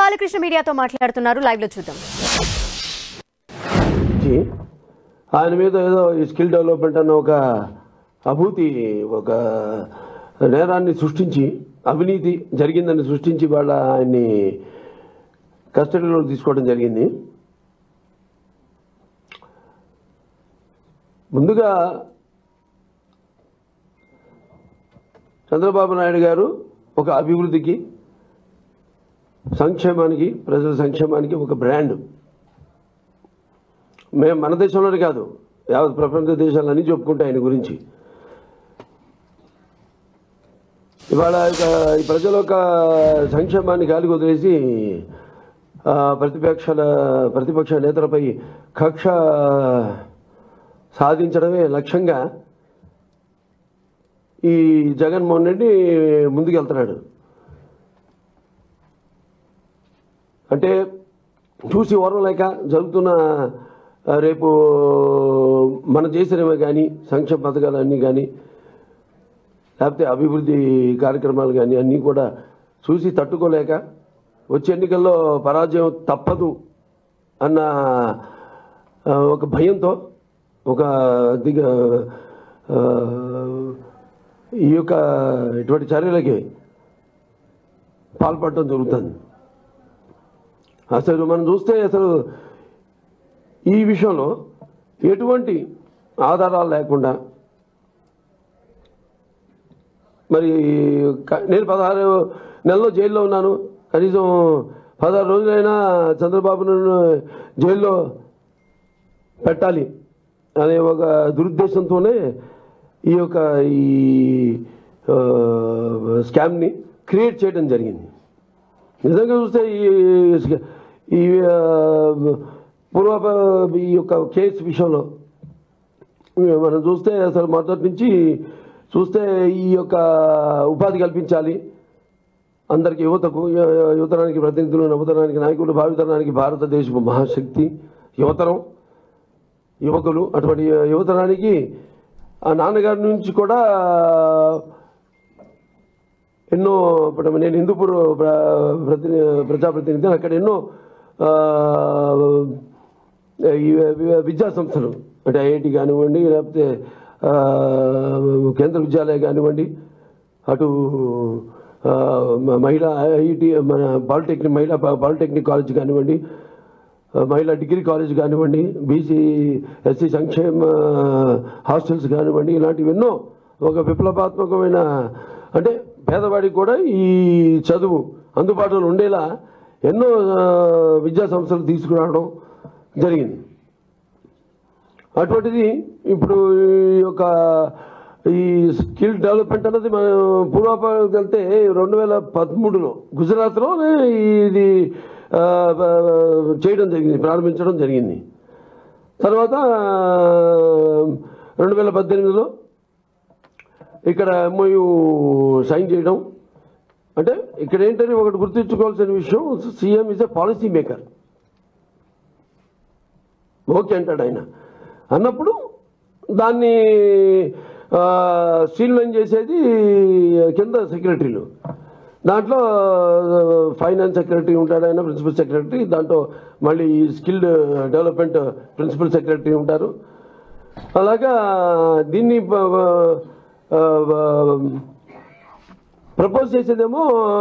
బాలకృష్ణ మీడియాతో మాట్లాడుతున్నారు లైవ్ లో చూద్దాం ఇచ్చి ఆయన మీద ఏదో ఈ స్కిల్ డెవలప్మెంట్ అన్న ఒక అభూతి ఒక నేరాన్ని సృష్టించి అవినీతి జరిగిందని సృష్టించి వాళ్ళ ఆయన్ని కస్టడీలోకి తీసుకోవడం జరిగింది ముందుగా చంద్రబాబు నాయుడు గారు ఒక అభివృద్ధికి సంక్షేమానికి ప్రజల సంక్షేమానికి ఒక బ్రాండ్ మేము మన దేశంలోనే కాదు యావత్ ప్రపంచ దేశాలన్నీ చెప్పుకుంటే ఆయన గురించి ఇవాళ ఇక ఈ ప్రజల యొక్క సంక్షేమాన్ని గాలికి వదిలేసి ఆ, ప్రతిపక్షాల ప్రతిపక్ష నేతలపై కక్ష సాధించడమే లక్ష్యంగా ఈ జగన్మోహన్ రెడ్డి ముందుకెళ్తున్నాడు అంటే చూసి ఓర్వలేక జరుగుతున్న ఆ, రేపు మనం చేసినవే కానీ సంక్షేమ పథకాలు కానీ లేకపోతే అభివృద్ధి కార్యక్రమాలు కానీ అన్నీ కూడా చూసి తట్టుకోలేక వచ్చే ఎన్నికల్లో పరాజయం తప్పదు అన్న ఆ, ఒక భయంతో ఒక దిగ ఆ, ఈ యొక్క ఇటువంటి చర్యలకి పాల్పడటం జరుగుతుంది అసలు మనం చూస్తే అసలు ఈ విషయంలో ఎటువంటి ఆధారాలు లేకుండా మరి క- నేను పదహారు నెలల్లో జైల్లో ఉన్నాను కనీసం పదహారు రోజులైనా చంద్రబాబును జైల్లో పెట్టాలి అనే ఒక దురుద్దేశంతోనే ఈ యొక్క ఈ ఆ, స్కామ్ని క్రియేట్ చేయడం జరిగింది నిజంగా చూస్తే ఈ ఈ ఆ, పూర్వ ఈ యొక్క కేసు విషయంలో మనం చూస్తే అసలు మొదటి నుంచి చూస్తే ఈ యొక్క ఉపాధి కల్పించాలి అందరికి యువతకు య- య- యువతరానికి ప్రతినిధులు నవతరానికి నాయకులు భావితరానికి భారతదేశపు మహాశక్తి యువతరం యువకులు అటువంటి యువతరానికి ఆ నాన్నగారి నుంచి కూడా ఎన్నో ఇప్పుడు నేను హిందూపూర్ ప్ర- ప్రతి ప్రజాప్రతినిధి అక్కడ ఎన్నో ఆ, ఈ వి- విద్యా సంస్థలు అంటే ఐఐటి కానివ్వండి లేకపోతే ఆ, కేంద్ర విద్యాలయ కానివ్వండి అటు ఆ, మ- మహిళా ఐఐటి మన పాలిటెక్నిక్ మహిళా పా- పాలిటెక్నిక్ కాలేజ్ కానివ్వండి ఆ, మహిళా డిగ్రీ కాలేజ్ కానివ్వండి బీసీ ఎస్సీ సంక్షేమ హాస్టల్స్ కానివ్వండి ఇలాంటివి ఎన్నో ఒక విప్లవాత్మకమైన అంటే పేదవాడికి కూడా ఈ చదువు అందుబాటులో ఉండేలా ఎన్నో ఆ, విద్యా సంస్థలు తీసుకురావడం జరిగింది అటువంటిది ఇప్పుడు ఈ యొక్క ఈ స్కిల్ డెవలప్మెంట్ అన్నది మనం పూర్వాపరం వెళ్తే రెండు వేల పదమూడులో గుజరాత్లో ఇది ఆ, ఆ, చేయడం జరిగింది ప్రారంభించడం జరిగింది తర్వాత రెండు వేల పద్దెనిమిదిలో ఇక్కడ ఎంఓయు సైన్ చేయడం అంటే ఇక్కడ ఏంటని ఒకటి గుర్తుంచుకోవాల్సిన విషయం CM is a policy maker okay అంటాడు ఆయన అన్నప్పుడు దాన్ని స్ట్రీమ్లైన్ చేసేది కింద సెక్రటరీలు దాంట్లో ఫైనాన్స్ సెక్రటరీ ఉంటాడు ఆయన ప్రిన్సిపల్ సెక్రటరీ దాంట్లో మళ్ళీ స్కిల్డ్ డెవలప్మెంట్ ప్రిన్సిపల్ సెక్రటరీ ఉంటారు అలాగా దీన్ని ప- ఆ, ఆ, ప్రపోజ్ చేసేదేమో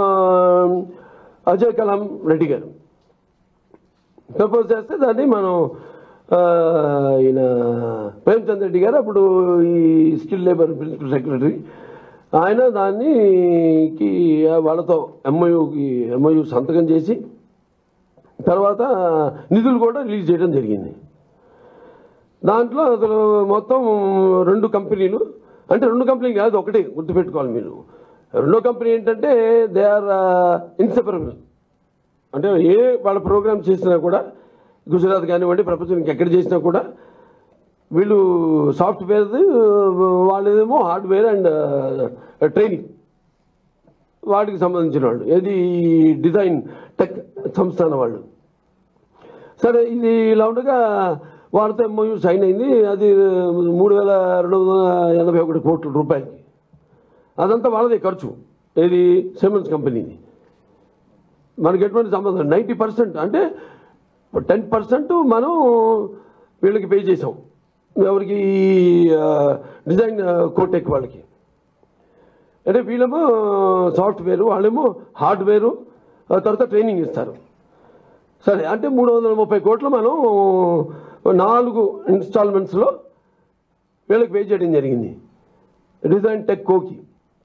అజయ్ కలాం రెడ్డి గారు ప్రపోజ్ చేస్తే దాన్ని మనం ఆ, ఈయన ప్రేమచంద్ రెడ్డి గారు అప్పుడు ఈ స్కిల్ లేబర్ ప్రిన్సిపల్ సెక్రటరీ ఆయన దానికి వాళ్ళతో ఎంఓయూకి ఎంఓయూ సంతకం చేసి తర్వాత నిధులు కూడా రిలీజ్ చేయడం జరిగింది దాంట్లో అసలు మొత్తం రెండు కంపెనీలు అంటే రెండు కంపెనీలు కాదు ఒకటే గుర్తుపెట్టుకోవాలి మీరు రెండో కంపెనీ ఏంటంటే దే ఆర్ ఇన్సెపరబుల్ అంటే ఏ వాళ్ళ ప్రోగ్రామ్ చేసినా కూడా గుజరాత్ కానివ్వండి ప్రపంచం ఎక్కడ చేసినా కూడా వీళ్ళు సాఫ్ట్వేర్ వాళ్ళేమో హార్డ్వేర్ అండ్ ట్రైనింగ్ వాటికి సంబంధించిన వాళ్ళు ఏది డిజైన్ టెక్ సంస్థాన వాళ్ళు సరే ఇది ఇలా ఉండగా వాళ్ళతో ఎంఓయూ సైన్ అయింది అది మూడు వేల రెండు వందల ఎనభై ఒకటి కోట్ల రూపాయలకి అదంతా వాళ్ళదే ఖర్చు ఏది సిమెంట్స్ కంపెనీది మనకి ఎటువంటి సంబంధం నైంటీ పర్సెంట్ అంటే టెన్ పర్సెంట్ మనం వీళ్ళకి పే చేసాం ఎవరికి ఆ, డిజైన్ కోటెక్ వాళ్ళకి అంటే వీళ్ళేమో సాఫ్ట్వేర్ వాళ్ళేమో హార్డ్వేరు ఆ తర్వాత ట్రైనింగ్ ఇస్తారు సరే అంటే మూడు వందల ముప్పై కోట్లు మనం నాలుగు ఇన్స్టాల్మెంట్స్లో వీళ్ళకి పే చేయడం జరిగింది డిజైన్ టెక్ కోకి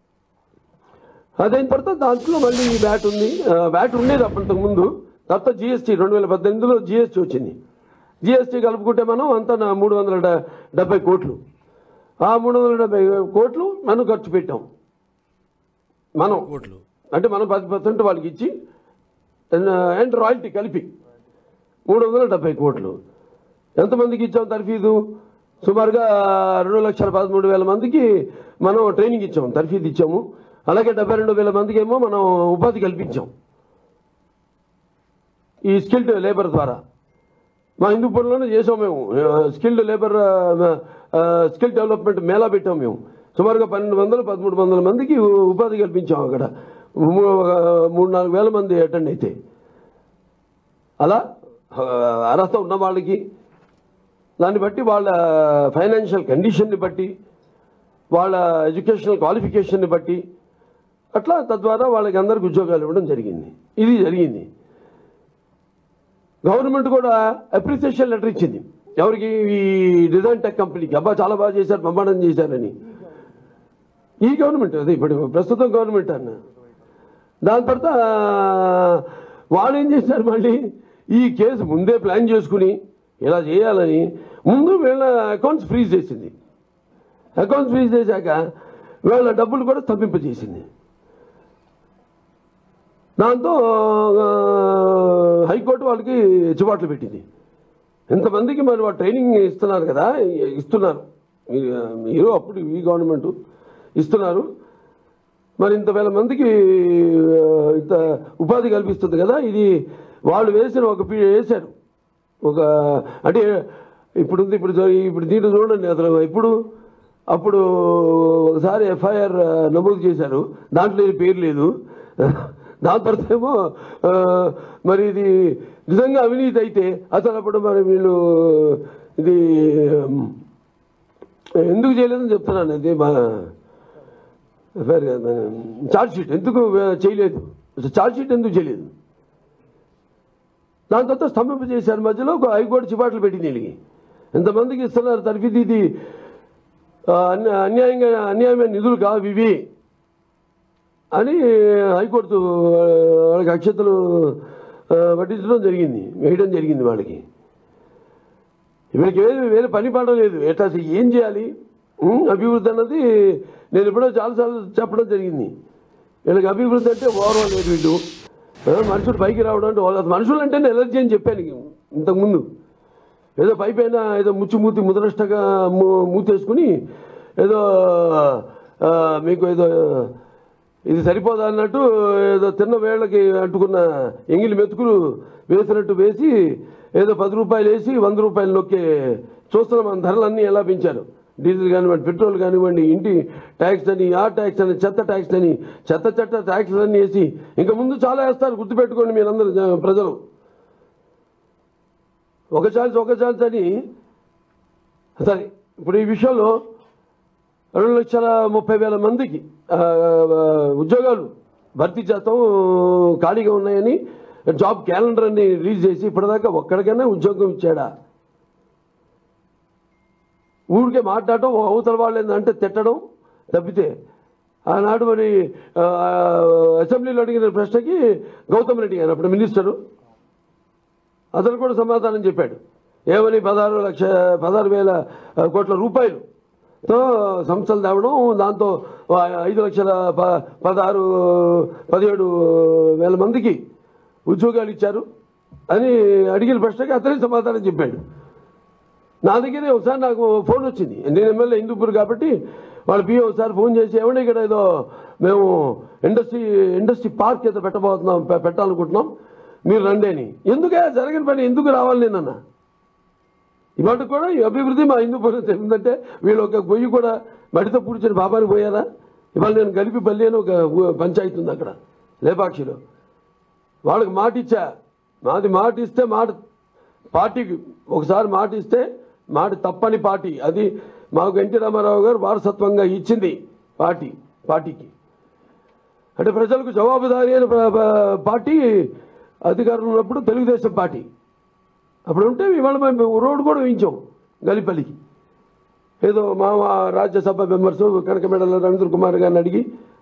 అదైన తర్వాత దాంట్లో మళ్ళీ వ్యాట్ ఉంది ఆ, వ్యాట్ ఉండేది అప్పటికి ముందు తర్వాత జిఎస్టీ రెండు వేల పద్దెనిమిదిలో జిఎస్టీ వచ్చింది జిఎస్టీ కలుపుకుంటే మనం అంతా నా మూడు వందల డ- డెబ్బై కోట్లు ఆ మూడు వందల డెబ్బై కోట్లు మనం ఖర్చు పెట్టాం మనం కోట్లు అంటే మనం పది పర్సెంట్ వాళ్ళకి ఇచ్చి అండ్ రాయల్టీ కలిపి మూడు వందల డెబ్బై కోట్లు ఎంతమందికి ఇచ్చాం తర్ఫీదు సుమారుగా రెండు లక్షల పదమూడు వేల మందికి మనం ట్రైనింగ్ ఇచ్చాము తర్ఫీదు ఇచ్చాము అలాగే డెబ్బై రెండు వేల మందికి ఏమో మనం ఉపాధి కల్పించాం ఈ స్కిల్డ్ లేబర్ ద్వారా మా హిందూపూర్లోనే చేసాం మేము skilled labour skill development mela పెట్టాం మేము సుమారుగా పన్నెండు వందలు పదమూడు వందల మందికి ఉ- ఉపాధి కల్పించాం అక్కడ మూ- ఒక మూడు నాలుగు వేల మంది అటెండ్ అయితే అలా ఆ, అర్హత ఉన్న వాళ్ళకి దాన్ని బట్టి వాళ్ళ ఫైనాన్షియల్ కండిషన్ని బట్టి వాళ్ళ ఎడ్యుకేషనల్ క్వాలిఫికేషన్ని బట్టి అట్లా తద్వారా వాళ్ళకి అందరికి ఉద్యోగాలు ఇవ్వడం జరిగింది ఇది జరిగింది గవర్నమెంట్ కూడా అప్రిసియేషన్ లెటర్ ఇచ్చింది ఎవరికి ఈ డిజైన్ టెక్ కంపెనీకి అబ్బా చాలా బాగా చేశారు ప్రమాణం చేశారని ఈ గవర్నమెంట్ అదే ఇప్పుడు ప్రస్తుతం గవర్నమెంట్ అన్న దాని తర్వాత వాళ్ళు ఏం చేశారు మళ్ళీ ఈ కేసు ముందే ప్లాన్ చేసుకుని ఇలా చేయాలని ముందు వీళ్ళ అకౌంట్స్ ఫ్రీజ్ చేసింది అకౌంట్స్ ఫ్రీజ్ చేశాక వీళ్ళ డబ్బులు కూడా స్తంభింపజేసింది దాంతో ఆ, హైకోర్టు వాళ్ళకి చివాట్లు పెట్టింది ఇంతమందికి మరి వాళ్ళు ట్రైనింగ్ ఇస్తున్నారు కదా ఇస్తున్నారు మీరు- మీరు అప్పుడు ఈ గవర్నమెంట్ ఇస్తున్నారు మరి ఇంత వేల మందికి ఆ, ఇంత ఉపాధి కల్పిస్తుంది కదా ఇది వాళ్ళు వేసిన ఒక పీ వేశారు ఒక అంటే ఇప్పుడు ఉంది ఇప్పుడు జో- ఇప్పుడు దీంట్లో చూడండి అసలు ఇప్పుడు అప్పుడు ఒకసారి ఎఫ్ఐఆర్ నమోదు చేశారు దాంట్లో ఈ పేరు లేదు దాని తర్వాత ఏమో ఆ, మరి ఇది నిజంగా అవినీతి అయితే అసలు అప్పుడు మరి వీళ్ళు ఇది ఉమ్, ఎందుకు చేయలేదని చెప్తున్నాను ఇది మా ఎఫ్ఐఆర్ కాదు, ఛార్జ్ షీట్ ఎందుకు చేయలేదు ఛార్జ్ షీట్ ఎందుకు చేయలేదు దాని తర్వాత స్తంభింప చేశారు మధ్యలో ఒక హైకోర్టు చిపాట్లు పెట్టింది వీళ్ళకి ఎంతమందికి ఇస్తున్నారు తరఫీది ఇది ఆ, అన్య- అన్యాయంగా అన్యాయమైన నిధులు కావు ఇవి అని హైకోర్టు ఆ, వాళ్ళకి అక్షతలు ఆ, పట్టించడం జరిగింది వేయడం జరిగింది వాళ్ళకి వీళ్ళకి వేరే వేరే పని పాట లేదు ఎట్లా అసలు ఏం చేయాలి ఉం? అభివృద్ధి అన్నది నేను ఎప్పుడో చాలాసార్లు చెప్పడం జరిగింది వీళ్ళకి అభివృద్ధి అంటే ఓవరాల్ లేదు వీళ్ళు ఆ, మనుషులు పైకి రావడం అంటే వాళ్ళ- మనుషులు అంటే ఎలర్జీ అని చెప్పాను ఇంతకుముందు ఏదో పై పైన ఏదో ముచ్చు మూతి ముదరష్టగా మూ- మూతేసుకుని ఏదో ఆ, మీకు ఏదో ఇది సరిపోదా అన్నట్టు ఏదో తిన్న వేళ్ళకి అంటుకున్న ఎంగిలి మెతుకులు వేసినట్టు వేసి ఏదో పది రూపాయలు వేసి వంద రూపాయలు నొక్కే చూస్తున్నాం మన ధరలన్నీ ఎలా పెంచారు డీజిల్ కానివ్వండి పెట్రోల్ కానివ్వండి ఇంటి ట్యాక్స్ అని ఆ ట్యాక్స్ అని చెత్త ట్యాక్స్ అని చెత్త చెత్త ట్యాక్స్ అన్నీ వేసి ఇంకా ముందు చాలా వేస్తారు గుర్తుపెట్టుకోండి మీరందరూ జ- ప్రజలు ఒక ఛాన్స్ ఒక ఛాన్స్ అని సరే ఇప్పుడు ఈ విషయంలో రెండు లక్షల ముప్పై వేల మందికి ఆ, ఆ, ఉద్యోగాలు భర్తీ చేస్తాం ఖాళీగా ఉన్నాయని జాబ్ క్యాలెండర్ అని రిలీజ్ చేసి ఇప్పటిదాకా ఒక్కడికైనా ఉద్యోగం ఇచ్చాడా ఊరికే మాట్లాడటం అవతల వాళ్ళు ఏంటంటే తిట్టడం తప్పితే ఆనాడు మరి ఆ, అసెంబ్లీలో అడిగిన ప్రశ్నకి గౌతమ్ రెడ్డి గారు అప్పుడు మినిస్టరు అతను కూడా సమాధానం చెప్పాడు ఏమని పదహారు లక్ష పదహారు వేల కోట్ల రూపాయలుతో సంస్థలు తేవడం దాంతో ఐదు లక్షల ప పదహారు పదిహేడు వేల మందికి ఉద్యోగాలు ఇచ్చారు అని అడిగిన ప్రశ్నకి అతనే సమాధానం చెప్పాడు నా దగ్గరే ఒకసారి నాకు ఫోన్ వచ్చింది నేను ఎమ్మెల్యే హిందూపూర్ కాబట్టి వాళ్ళ పిఏ ఒకసారి ఫోన్ చేసి ఏమంటే ఇక్కడ ఏదో మేము ఇండస్ట్రీ ఇండస్ట్రీ పార్క్ ఏదో పెట్టబోతున్నాం పె- పెట్టాలనుకుంటున్నాం మీరు రండి అని ఎందుకే జరగని పని ఎందుకు రావాలి నేనన్నా ఇవాళ కూడా ఈ అభివృద్ధి మా హిందూపూర్ ఏంటంటే వీళ్ళు ఒక గొయ్యి కూడా మడితో పూడ్చిన బాబాని పోయారా ఇవాళ నేను గలిపి బల్లి అని ఒక ఊ- పంచాయతీ ఉంది అక్కడ లేపాక్షిలో వాళ్ళకి మాట ఇచ్చా నాది మాట ఇస్తే మాట పార్టీకి ఒకసారి మాట ఇస్తే మాట తప్పని పార్టీ అది మాకు ఎన్టీ రామారావు గారు వారసత్వంగా ఇచ్చింది పార్టీ పార్టీకి అంటే ప్రజలకు జవాబుదారీ అయిన ప్ర- ప్ర- పార్టీ అధికారంలో ఉన్నప్పుడు తెలుగుదేశం పార్టీ అప్పుడు ఉంటే ఇవాళ మేము రోడ్డు కూడా వేయించాం గలిపల్లికి ఏదో మా మా రాజ్యసభ మెంబర్స్ కనకమెడల రవీంద్ర కుమార్ గారిని అడిగి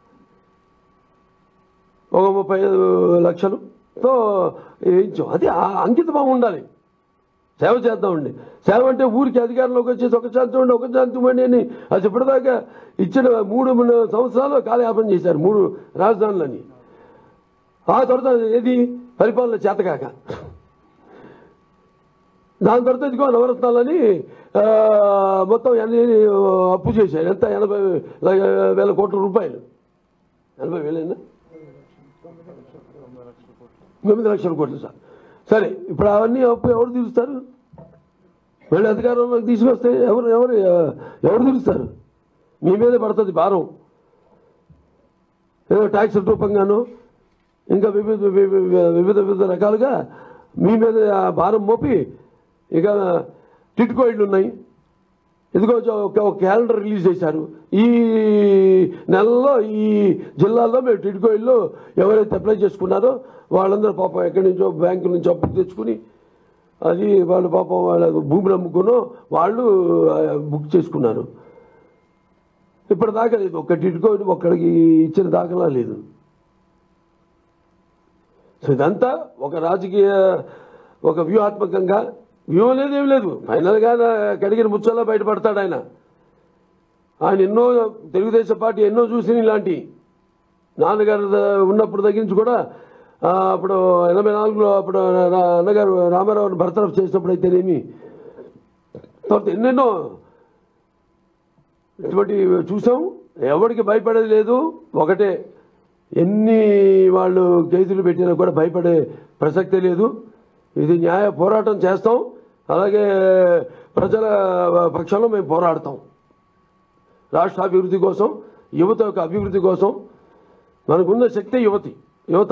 ఒక ముప్పై ఐదు లక్షలుతో వేయించాం అది ఆ అంకిత భావం ఉండాలి సేవ చేద్దామండి సేవ అంటే ఊరికి అధికారంలోకి వచ్చేసి ఒక శాతం ఉండి ఒక శాతం ఇవ్వండి అని అది ఇప్పటిదాకా ఇచ్చిన మూడు మూడు సంవత్సరాలు కాలయాపన చేశారు మూడు రాజధానులని ఆ తర్వాత ఏది పరిపాలన చేతకాక దాని తర్వాత ఇదిగో నవరత్నాలని ఆ, మొత్తం ఎన్ని అప్పు చేశారు ఎంత ఎనభై వేల కోట్ల రూపాయలు ఎనభై వేలైనా తొమ్మిది లక్షల కోట్లు సార్ సరే ఇప్పుడు అవన్నీ అప్పు ఎవరు తీరుస్తారు మళ్ళీ అధికారంలోకి తీసుకొస్తే ఎవరు ఎవరు ఎవరు తీరుస్తారు మీ మీదే పడుతుంది భారం ఏదో ట్యాక్స్ రూపంగాను ఇంకా వివిధ వివిధ వివిధ వివిధ రకాలుగా మీ మీద ఆ భారం మోపి ఇక టిట్కో ఇళ్ళు ఉన్నాయి ఇదిగో జో- ఒక ఒక క్యాలెండర్ రిలీజ్ చేశారు ఈ నెలలో ఈ జిల్లాల్లో మేము టిడ్కో ఇల్లు ఎవరైతే అప్లై చేసుకున్నారో వాళ్ళందరూ పాపం ఎక్కడి నుంచో బ్యాంకు నుంచి అప్పు తెచ్చుకుని అది వాళ్ళు పాపం వాళ్ళ భూమిని అమ్ముకునో వాళ్ళు ఆ, బుక్ చేసుకున్నారు ఇప్పటిదాకా లేదు ఒక్క టిడ్కో ఇల్లు ఒక్కడికి ఇచ్చిన దాఖలా లేదు సో ఇదంతా ఒక రాజకీయ ఒక వ్యూహాత్మకంగా వ్యూహం లేదు ఏం లేదు ఫైనల్గా కడిగిన ముచ్చల్లా బయటపడతాడు ఆయన ఆయన ఎన్నో తెలుగుదేశం పార్టీ ఎన్నో చూసిన ఇలాంటి నాన్నగారు ద- ఉన్నప్పుడు దగ్గర నుంచి కూడా ఆ, అప్పుడు ఎనభై నాలుగులో అప్పుడు నా- అన్నగారు రామారావుని భర్తరఫ్ చేసినప్పుడు అయితేనేమి తర్వాత ఎన్నెన్నో ఇటువంటి చూసాం ఎవరికి భయపడేది లేదు ఒకటే ఎన్ని వాళ్ళు కేసులు పెట్టినా కూడా భయపడే ప్రసక్తే లేదు ఇది న్యాయ పోరాటం చేస్తాం అలాగే ప్రజల పక్షంలో మేము పోరాడతాం రాష్ట్ర అభివృద్ధి కోసం యువత యొక్క అభివృద్ధి కోసం మనకున్న శక్తి యువతి యువత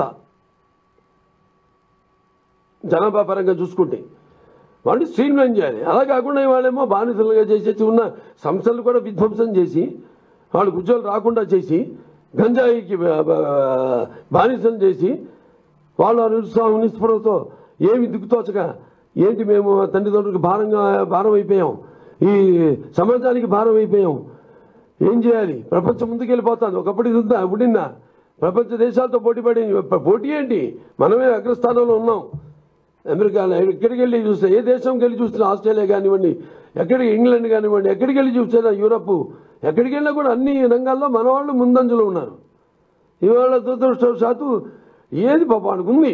జనాభా పరంగా చూసుకుంటే వాళ్ళు స్ట్రీమ్లైన్ చేయాలి అలా కాకుండా వాళ్ళేమో బానిసలుగా చేసేసి ఉన్న సంస్థలు కూడా విధ్వంసం చేసి వాళ్ళకు ఉద్యోగాలు రాకుండా చేసి గంజాయికి బ- బ- బానిసం చేసి వాళ్ళ నిరుత్సాహం నిస్పృహతో ఏమి దిక్కుతోచగా ఏంటి మేము తండ్రిదండ్రులకు భారంగా భారం అయిపోయాం ఈ సమాజానికి భారం అయిపోయాం ఏం చేయాలి ప్రపంచం ముందుకు వెళ్ళిపోతుంది ఒకప్పుడు ఇది ఉందా ఉండిందా ప్రపంచ దేశాలతో పోటీ పడి పోటీ ఏంటి మనమే అగ్రస్థానంలో ఉన్నాం అమెరికా ఎక్కడికి వెళ్ళి చూస్తే ఏ దేశంకి వెళ్ళి చూస్తున్నా ఆస్ట్రేలియా కానివ్వండి ఎక్కడికి ఇంగ్లాండ్ కానివ్వండి ఎక్కడికి వెళ్ళి చూసినా యూరప్ ఎక్కడికి వెళ్ళినా కూడా అన్ని రంగాల్లో మన వాళ్ళు ముందంజలో ఉన్నారు ఇవాళ దురదృష్టవశాత్తు ఏది పాపానికి ఉంది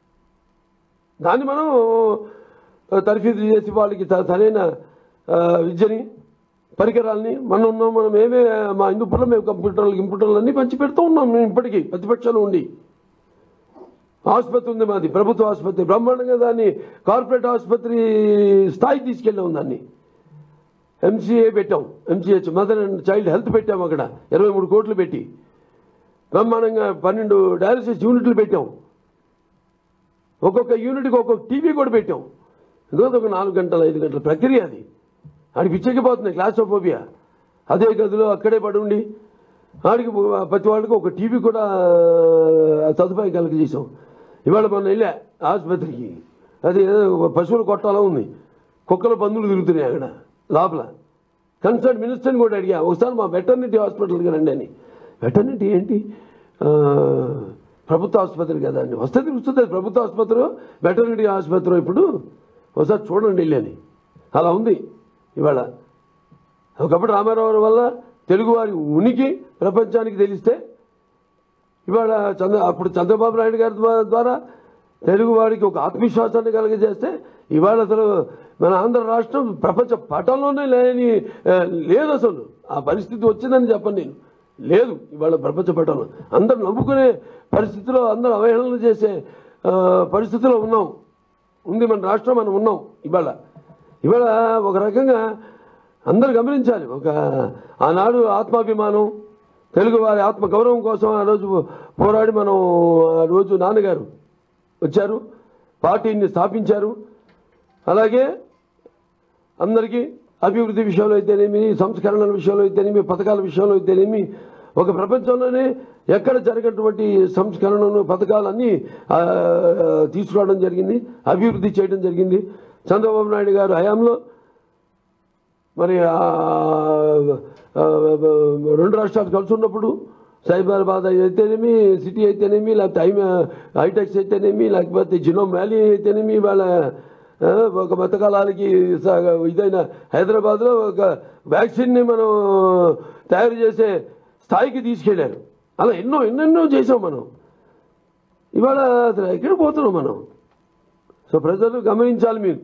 దాన్ని మనం తర్ఫీదు చేసి వాళ్ళకి త- సరైన ఆ, విద్యని పరికరాలని మనం ఉన్నాం మనం ఏమే మా హిందూపురం మేము కంప్యూటర్లు కంప్యూటర్లు అన్నీ పంచి పెడుతూ ఉన్నాం మేము ఇప్పటికీ ప్రతిపక్షంలో ఉండి ఆసుపత్రి ఉంది మాది ప్రభుత్వ ఆసుపత్రి బ్రహ్మాండంగా దాన్ని కార్పొరేట్ ఆసుపత్రి స్థాయికి తీసుకెళ్ళాం దాన్ని ఎంసీఏ పెట్టాం MCH mother and child health పెట్టాం అక్కడ ఇరవై మూడు కోట్లు పెట్టి బ్రహ్మాండంగా పన్నెండు డయాలసిస్ యూనిట్లు పెట్టాం ఒక్కొక్క యూనిట్కి ఒక్కొక్క టీవీ కూడా పెట్టాం ఇంకొక ఒక నాలుగు గంటల ఐదు గంటల ప్రక్రియ అది ఆడికి పిచ్చెక్కిపోతుంది క్లాస్ట్రోఫోబియా అదే గదిలో అక్కడే పడి ఉండి ఆడికి ప్రతి వాళ్ళకి ఒక టీవీ కూడా ఆ, సదుపాయం కలగజేసాం ఇవాళ మనం వెళ్ళా ఆసుపత్రికి అది ఏదో పశువుల కొట్టాలో ఉంది కుక్కల పందులు తిరుగుతున్నాయి అక్కడ లోపల కన్సర్న్ మినిస్టర్ని కూడా అడిగా ఒకసారి మా వెటర్నిటీ హాస్పిటల్కి రండి అని వెటర్నిటీ ఏంటి ఆ, ప్రభుత్వ ఆసుపత్రి కదా అండి వస్తే తెలుస్తుంది అది ప్రభుత్వ ఆసుపత్రి వెటర్నిటీ ఆసుపత్రి ఇప్పుడు ఒకసారి చూడండి వెళ్ళి అని అలా ఉంది ఇవాళ ఒకప్పుడు రామారావు వల్ల తెలుగువారి ఉనికి ప్రపంచానికి తెలిస్తే ఇవాళ చంద్ర అప్పుడు చంద్రబాబు నాయుడు గారి ద్వా- ద్వారా తెలుగు వారికి ఒక ఆత్మవిశ్వాసాన్ని కలిగజేస్తే ఇవాళ అసలు మన ఆంధ్ర రాష్ట్రం ప్రపంచ పటంలోనే లేని ఆ, లేదు అసలు ఆ పరిస్థితి వచ్చిందని చెప్పను నేను లేదు ఇవాళ ప్రపంచ పటంలో అందరూ నమ్ముకునే పరిస్థితిలో అందరూ అవహేళన చేసే ఆ, పరిస్థితిలో ఉన్నాం ఉంది మన రాష్ట్రం మనం ఉన్నాం ఇవాళ ఇవాళ ఒక రకంగా అందరూ గమనించాలి ఒక ఆనాడు ఆత్మాభిమానం తెలుగు వారి ఆత్మ గౌరవం కోసం ఆ రోజు పోరాడి మనం ఆ రోజు నాన్నగారు వచ్చారు పార్టీని స్థాపించారు అలాగే అందరికీ అభివృద్ధి విషయంలో అయితేనేమి సంస్కరణల విషయంలో అయితేనేమి పథకాల విషయంలో అయితేనేమి ఒక ప్రపంచంలోనే ఎక్కడ జరిగినటువంటి సంస్కరణలు పథకాలన్నీ ఆ, తీసుకురావడం జరిగింది అభివృద్ధి చేయడం జరిగింది చంద్రబాబు నాయుడు గారు హయాంలో మరి ఆ, ఆ, రెండు రాష్ట్రాలు కలిసి ఉన్నప్పుడు సైబరాబాద్ అయితేనేమి సిటీ అయితేనేమి లేకపోతే హై హైటెక్స్ అయితేనేమి లేకపోతే జినోమ్ వ్యాలీ అయితేనేమి వాళ్ళ ఆ, ఒక మతకాలాలకి స- ఇదైన హైదరాబాద్లో ఒక వ్యాక్సిన్ని మనం తయారు చేసే స్థాయికి తీసుకెళ్ళారు అలా ఎన్నో ఎన్నెన్నో చేసాం మనం ఇవాళ అసలు ఎక్కడ పోతున్నాం మనం సో ప్రజలు గమనించాలి మీరు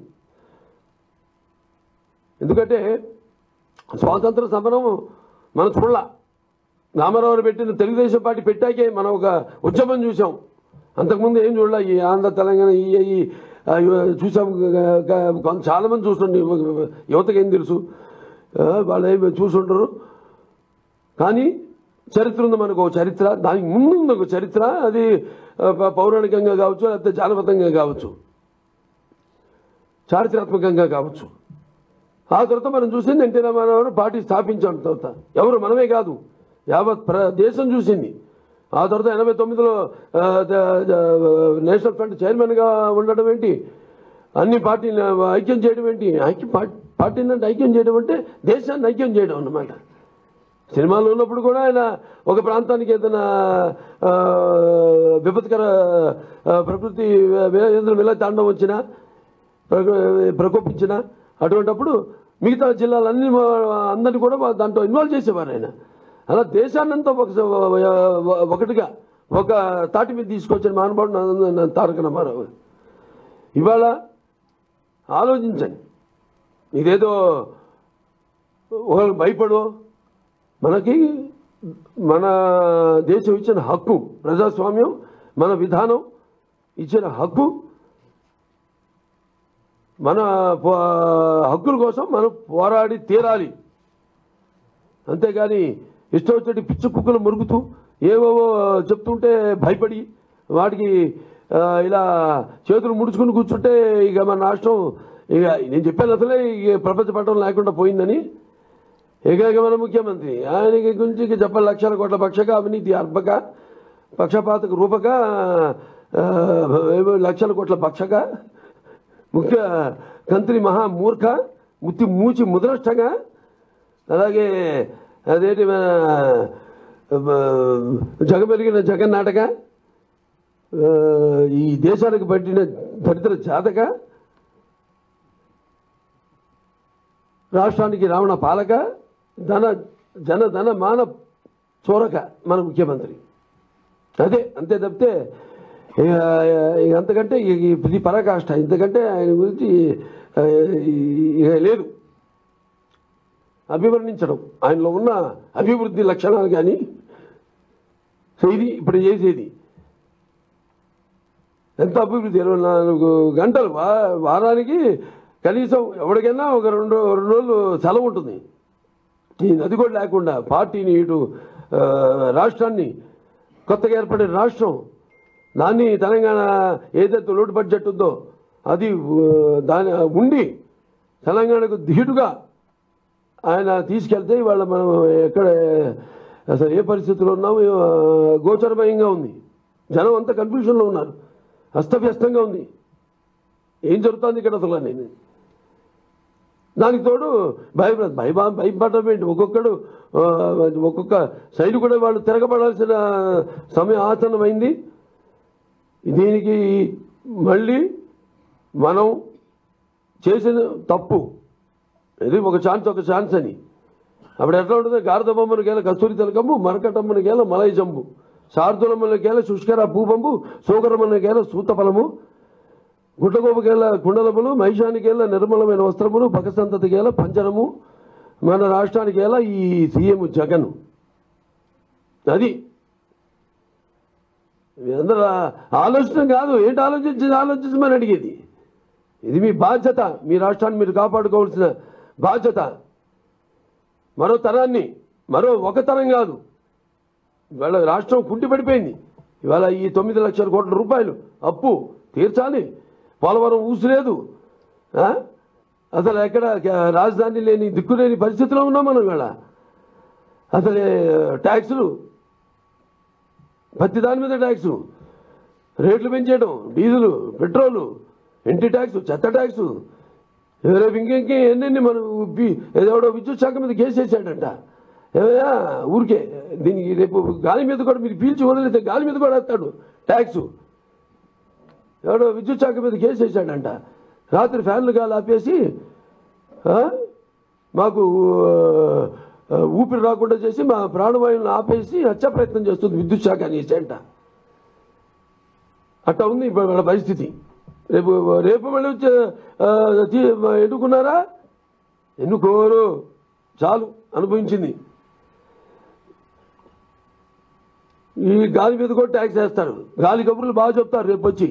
ఎందుకంటే స్వాతంత్ర సమరం మనం చూడాల రామారావు పెట్టిన తెలుగుదేశం పార్టీ పెట్టాకే మనం ఒక ఉద్యమం చూసాం అంతకుముందు ఏం చూడాల ఈ ఆంధ్ర తెలంగాణ ఈ ఈ ఆ, చూసాం గ- గ- కొంత చాలా మంది చూస్తుండే యువతకి ఏం తెలుసు ఆ, వాళ్ళు ఏమి చూసుంటారు కానీ చరిత్ర ఉంది మనకు ఒక చరిత్ర దానికి ముందు ఉంది ఒక చరిత్ర అది ఆ, ప- పౌరాణికంగా కావచ్చు లేకపోతే జానపదంగా కావచ్చు చారిత్రాత్మకంగా కావచ్చు ఆ తర్వాత మనం చూసింది ఎన్టీ రామారావు పార్టీ స్థాపించాం తర్వాత ఎవరు మనమే కాదు యావత్ ప్ర దేశం చూసింది ఆ తర్వాత ఎనభై తొమ్మిదిలో ఆ, ద- ద- నేషనల్ ఫ్రంట్ చైర్మన్గా ఉండడం ఏంటి అన్ని పార్టీలు ఐక్యం చేయడం ఏంటి ఐక్యం పార్టీ పార్టీని అంటే ఐక్యం చేయడం అంటే దేశాన్ని ఐక్యం చేయడం అన్నమాట సినిమాలో ఉన్నప్పుడు కూడా ఆయన ఒక ప్రాంతానికి ఏదైనా ఆ, విపత్కర ఆ, ప్రకృతి ఏదైనా విల తాండం వచ్చినా ప్రక- ప్రకోపించిన అటువంటప్పుడు మిగతా జిల్లాలన్నీ మా- అందరినీ కూడా వా- దాంట్లో ఇన్వాల్వ్ చేసేవారు ఆయన అలా దేశాన్నంతా ఒక ఒకటిగా ఒక తాటి మీద తీసుకొచ్చిన మహానుభావుడు నా- నా తారక రామారావు ఇవాళ ఆలోచించండి ఇదేదో ఒకరికి భయపడో మనకి మన దేశం ఇచ్చిన హక్కు ప్రజాస్వామ్యం మన విధానం ఇచ్చిన హక్కు మన పో- హక్కుల కోసం మనం పోరాడి తీరాలి అంతేగాని ఇష్టం వచ్చేటి పిచ్చి కుక్కలు మురుగుతూ ఏవేవో చెప్తుంటే భయపడి వాటికి ఆ, ఇలా చేతులు ముడుచుకుని కూర్చుంటే ఇక మన రాష్ట్రం ఇక నేను చెప్పాను అసలే ఇక ప్రపంచ పట్టణం లేకుండా పోయిందని ఏకైక మన ముఖ్యమంత్రి ఆయనకి గురించి ఇక చెప్పాలి లక్షల కోట్ల పక్షక అవినీతి అర్భక పక్షపాతక రూపక ఆ, ఏవో లక్షల కోట్ల పక్షక ముఖ్య కంత్రి మహా మూర్ఖ ముత్తి మూచి ముద్రష్టగా అలాగే అదేంటి మన ఆ, జగమెరిగిన జగన్నాటక ఆ, ఈ దేశానికి పట్టిన దరిద్ర జాతక రాష్ట్రానికి రావణ పాలక ధన జన ధన మాన చోరక మన ముఖ్యమంత్రి అదే అంతే తప్పితే ఇక ఇక అంతకంటే ఇక ఇది పరాకాష్ట ఇంతకంటే ఆయన గురించి ఆ, ఇక లేదు అభివర్ణించడం ఆయనలో ఉన్న అభివృద్ధి లక్షణాలు కానీ సో ఇది ఇప్పుడు చేసేది ఎంత అభివృద్ధి ఇరవై నాలుగు గంటలు వా- వారానికి కనీసం ఎవరికైనా ఒక రెండు రెండు రోజులు సెలవు ఉంటుంది ఈ నది కూడా లేకుండా పార్టీని ఇటు ఆ, రాష్ట్రాన్ని కొత్తగా ఏర్పడిన రాష్ట్రం దాన్ని తెలంగాణ ఏదైతే లోటు బడ్జెట్ ఉందో అది ఆ, దాని ఉండి తెలంగాణకు ధీటుగా ఆయన తీసుకెళ్తే ఇవాళ మనం ఎక్కడ అసలు ఏ పరిస్థితుల్లో ఉన్నాము ఆ, గోచరమయంగా ఉంది జనం అంతా కన్ఫ్యూషన్లో ఉన్నారు అస్తవ్యస్తంగా ఉంది ఏం జరుగుతుంది ఇక్కడ అసలు నేను దానికి తోడు భయపడ భయభా భయపడడం ఏంటి ఒక్కొక్కడు ఆ, ఒక్కొక్క సైడ్ కూడా వాళ్ళు తిరగబడాల్సిన సమయం ఆసన్నమైంది దీనికి మళ్ళీ మనం చేసిన తప్పు ఇది ఒక ఛాన్స్ ఒక ఛాన్స్ అని అప్పుడు ఎట్లా ఉంటుంది గారదబొమ్మను గేల కస్తూరి తిలకము మరకటమ్మను గేల మలై జంబు శార్దులమ్మను గేల శుష్కర భూపంబు సోకరమ్మను గేల సూతఫలము గుడ్లగోపకేల కుండలములు మహిషానికేల నిర్మలమైన వస్త్రములు భగసంతతికేల పంజరము మన రాష్ట్రానికేల ఈ సీఎం జగన్ అది అందరూ ఆలోచన కాదు ఏంటి ఆలోచించి ఆలోచించమని అడిగేది ఇది మీ బాధ్యత మీ రాష్ట్రాన్ని మీరు కాపాడుకోవాల్సిన బాధ్యత మరో తరాన్ని మరో ఒక తరం కాదు ఇవాళ రాష్ట్రం కుంటి పడిపోయింది ఇవాళ ఈ తొమ్మిది లక్షల కోట్ల రూపాయలు అప్పు తీర్చాలి పోలవరం ఊసిలేదు ఆ? అసలు ఎక్కడ క- రాజధాని లేని దిక్కులేని పరిస్థితిలో ఉన్నాం మనం ఇవాళ అసలు ట్యాక్సులు ప్రతి దాని మీద ట్యాక్సు రేట్లు పెంచేయడం డీజిల్ పెట్రోలు ఇంటి ట్యాక్స్ చెత్త ట్యాక్స్ రేపు ఇంకెంకే ఎన్నెన్ని మనం బి- ఏదోడో విద్యుత్ శాఖ మీద కేసు వేసాడంట ఏమయ్యా ఊరికే దీనికి రేపు గాలి మీద కూడా మీరు పీల్చి వదిలితే గాలి మీద కూడా వేస్తాడు ట్యాక్స్ ఎవడో విద్యుత్ శాఖ మీద కేసు వేసాడంట రాత్రి ఫ్యాన్లు గాలి ఆపేసి ఆ, మాకు ఆ, ఊపిరి రాకుండా చేసి మా ప్రాణవాయువులను ఆపేసి హత్య ప్రయత్నం చేస్తుంది విద్యుత్ శాఖ అనేసి అంట అట్లా ఉంది ఇప్పుడు వాళ్ళ పరిస్థితి రేపు రేపు మళ్ళీ వచ్చే ఆ, తీ- ఎన్నుకున్నారా ఎన్నుకోరు చాలు అనుభవించింది ఈ గాలి మీద కూడా ట్యాక్స్ వేస్తారు గాలి కబుర్లు బాగా చెప్తారు రేపు వచ్చి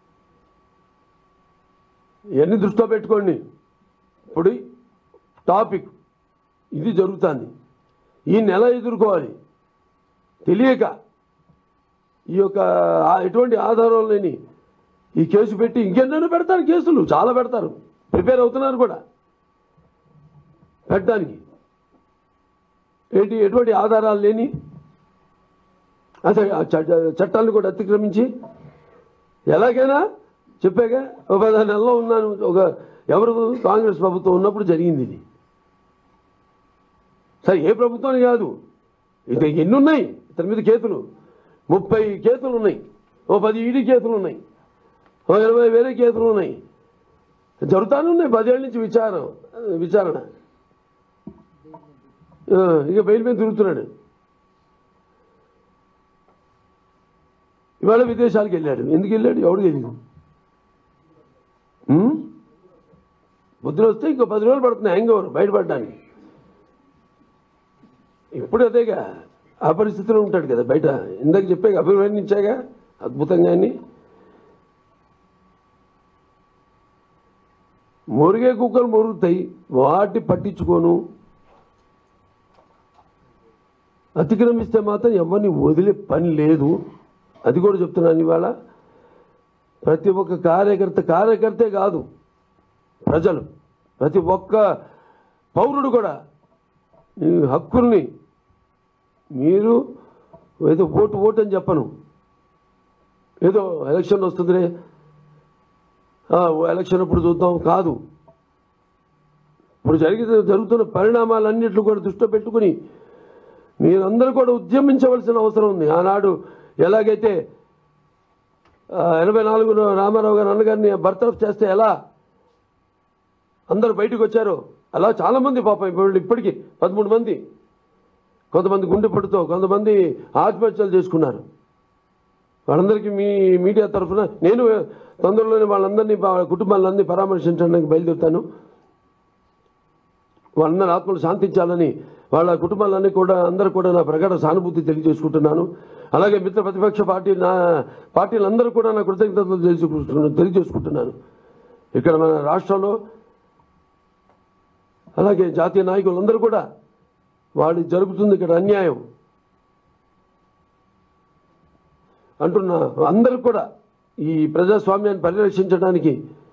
ఇవన్నీ దృష్టిలో పెట్టుకోండి ఇప్పుడు టాపిక్ ఇది జరుగుతుంది ఈ నెల ఎదుర్కోవాలి తెలియక ఈ యొక్క ఆ- ఎటువంటి ఆధారం లేని ఈ కేసు పెట్టి ఇంకెన్నెన్నో పెడతారు కేసులు చాలా పెడతారు ప్రిపేర్ అవుతున్నారు కూడా పెట్టడానికి ఏంటి ఎటువంటి ఆధారాలు లేని అసలు ఆ చట్ట- చట్టాలను కూడా అతిక్రమించి ఎలాగైనా చెప్పాగా ఒక పదిహేను నెలలో ఉన్నాను ఒక ఎవరు కాంగ్రెస్ ప్రభుత్వం ఉన్నప్పుడు జరిగింది ఇది సరే ఏ ప్రభుత్వం కాదు ఇది ఎన్ని ఉన్నాయి ఇతని మీద కేసులు ముప్పై కేసులు ఉన్నాయి ఓ పది ఈడీ కేసులు ఉన్నాయి ఓ ఇరవై వేరే కేసులు ఉన్నాయి జరుగుతానే ఉన్నాయి పదేళ్ళ నుంచి విచారం విచారణ ఆ, ఇక బయలు మీద తిరుగుతున్నాడు ఇవాళ విదేశాలకు వెళ్ళాడు ఎందుకు వెళ్ళాడు ఎవడు తెలియదు ఉం? బుద్ధులు వస్తే ఇంకో పది రోజులు పడుతుంది హ్యాంగ్ ఓవర్ బయటపడడానికి ఇప్పుడు అదేగా ఆ పరిస్థితిలో ఉంటాడు కదా బయట ఇందాక చెప్పాక అభివర్ణించాగా అద్భుతంగా అని మురిగే కుక్కలు మొరుగుతాయి వాటి పట్టించుకోను అతిక్రమిస్తే మాత్రం ఎవరిని వదిలే పని లేదు అది కూడా చెప్తున్నాను ఇవాళ ప్రతి ఒక్క కార్యకర్త కార్యకర్తే కాదు ప్రజలు ప్రతి ఒక్క పౌరుడు కూడా ఈ హక్కుల్ని మీరు ఏదో ఓటు ఓటు అని చెప్పను ఏదో ఎలక్షన్ వస్తుందిలే ఆ, ఓ ఎలక్షన్ అప్పుడు చూద్దాం కాదు ఇప్పుడు జరిగిన జరుగుతున్న పరిణామాలన్నింటిని కూడా దృష్టిలో పెట్టుకుని మీరందరూ కూడా ఉద్యమించవలసిన అవసరం ఉంది ఆనాడు ఎలాగైతే ఆ, ఎనభై నాలుగు రామారావు గారు అన్నగారిని బర్తరఫ్ చేస్తే ఎలా అందరూ బయటకు వచ్చారు అలా చాలామంది పాపం ఇప్పుడు ఇప్పటికీ పదమూడు మంది కొంతమంది గుండెపొట్టుతో కొంతమంది ఆత్మహత్యలు చేసుకున్నారు వాళ్ళందరికీ మీ మీడియా తరఫున నేను తొందరలోనే వాళ్ళందరినీ వాళ్ళ కుటుంబాలందరినీ పరామర్శించడానికి బయలుదేరుతాను వాళ్ళందరి ఆత్మలు శాంతించాలని వాళ్ళ కుటుంబాలన్నీ కూడా అందరూ కూడా నా ప్రగాఢ సానుభూతి తెలియజేసుకుంటున్నాను అలాగే మిత్ర ప్రతిపక్ష పార్టీ నా పార్టీలందరూ కూడా నా కృతజ్ఞతలు తెలియజేసుకుంటున్నాను తెలియజేసుకుంటున్నాను ఇక్కడ మన రాష్ట్రంలో అలాగే జాతీయ నాయకులందరూ కూడా వాడి జరుగుతుంది ఇక్కడ అన్యాయం అంటున్నా అందరూ కూడా ఈ ప్రజాస్వామ్యాన్ని పరిరక్షించడానికి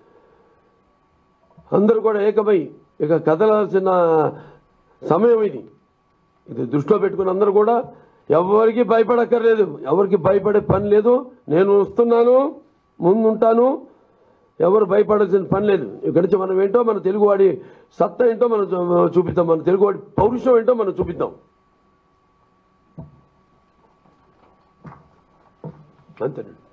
అందరూ కూడా ఏకమై ఇక కదలాల్సిన సమయం ఇది ఇది దృష్టిలో పెట్టుకుని అందరూ కూడా ఎవరికి భయపడక్కర్లేదు ఎవరికి భయపడే పని లేదు నేను వస్తున్నాను ముందుంటాను ఎవరు భయపడాల్సిన పని లేదు ఇక్కడి నుంచి మనం ఏంటో మన తెలుగువాడి సత్తా ఏంటో మనం చూ- చూపిద్దాం మన తెలుగువాడి పౌరుషం ఏంటో మనం చూపిద్దాం అంతేనండి